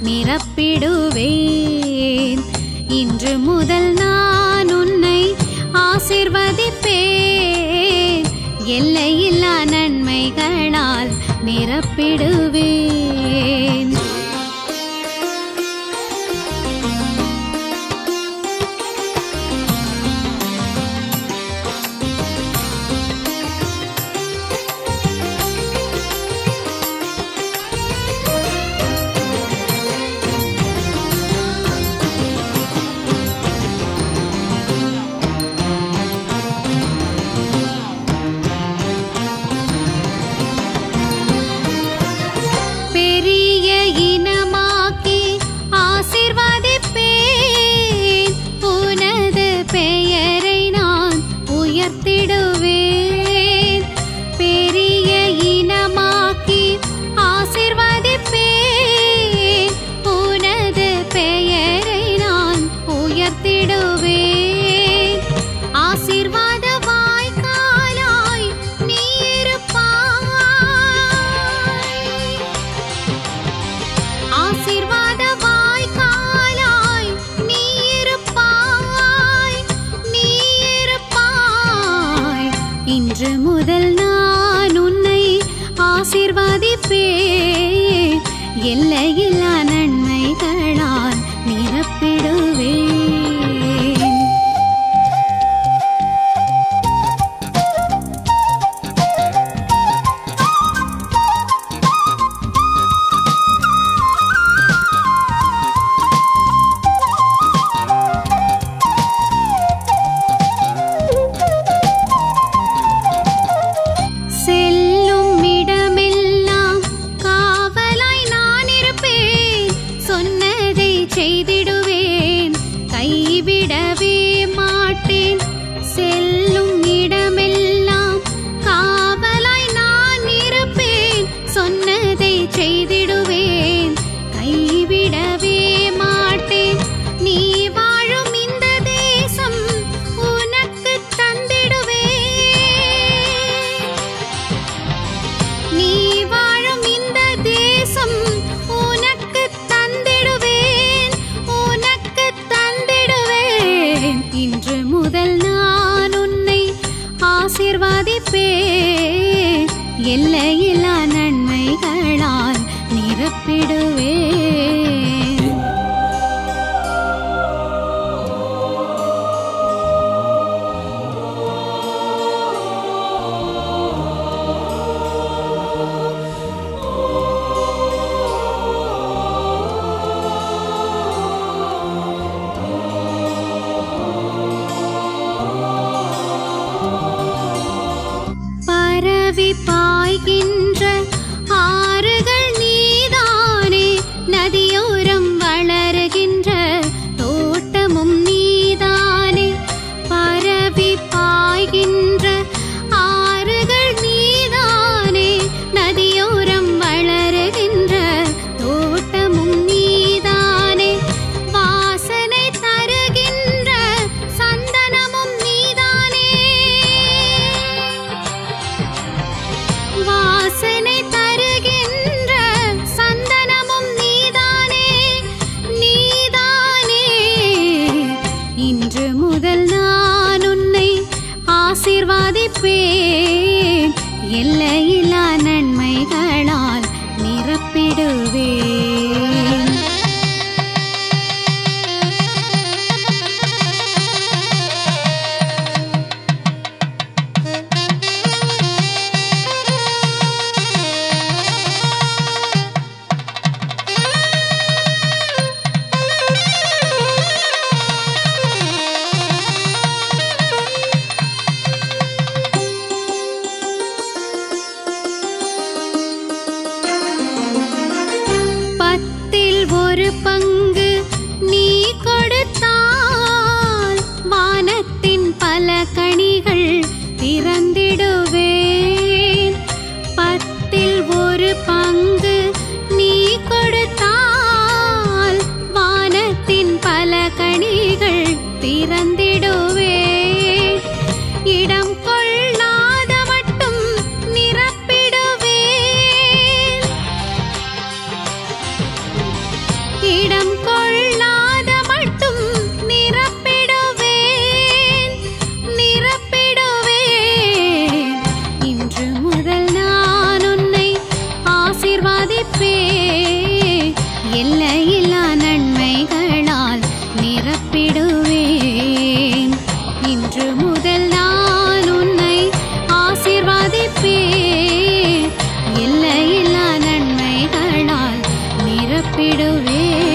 நிரப்பிடுவேன் இன்று முதல் நான் உன்னை ஆசிர்வதிப்பேன் எல்லையில்லா நன்மைகளால் நிரப்பிடுவேன் பெரிய இனமாக்கி ஆசிர்வதிப்பேன் உனது பெயரை நான் உயர்த்திடுவேன் பெரிய இனமாக்கி ஆசிர்வதிப்பேன் உனது பெயரை நான் உயர்த்திடுவேன் ஆசீர்வாத வாய்க்காலாய் நீ இருப்பாய் ஆசீர்வாத வாய்க்காலாய் நீ இருப்பாய் நீ இருப்பாய் இன்று முதல் நான் உன்னை ஆசீர்வதிப்பேன் எல்லையில்லா நன்மைகளால் நிரப்பிடுவேன் செல்லும் இடமெல்லாம் காவலாய் நான் இருப்பேன் சொன்னதை செய்திடுவேன் கைவிடவே மாட்டேன் செல்லும் இடமெல்லாம் காவலாய் நான் இருப்பேன் சொன்னதை செய்திடுவேன் கைவிடவே மாட்டேன் நீ வாழும் இந்த தேசம் உனக்கு தந்திடுவேன் நீ வாழும் இந்த தேசம் உனக்கு தந்திடுவேன் உனக்கு தந்திடுவேன் இன்று முதல் நான் உன்னை ஆசீர்வதிப்பேன் எல்லையில்லா நன்மைகளால் நிரப்பிடுவேன் பரவி பாய்கின்ற ஆறுகள் நீதானே நதியோரம் வளருகின்ற தோட்டமும் நீதானே பரவி பாய்கின்ற ஆறுகள் நீதானே நதியோரம் வளருகின்ற தோட்டமும் நீதானே வாசனை தருகின்ற சந்தனமும் நீதானே வாசனை தருகின்ற சந்தனமும் நீதானே நீதானே இன்று முதல் நான் உன்னை ஆசீர்வாதிப்பேன் எல்லையில்லா நன்மைகளால் நிரப்பிடுவேன் பத்தில் ஒரு பங்கு நீ கொடுத்தால் வானத்தின் பல கனிகள் திறந்திடுவேன் பத்தில் ஒரு பங்கு நீ கொடுத்தால் வானத்தின் பல கனிகள் திறந்திடுவேன் இடம் கொள்ளாத மட்டும் நிரப்பிடுவேன் கூப்பிடுவேன்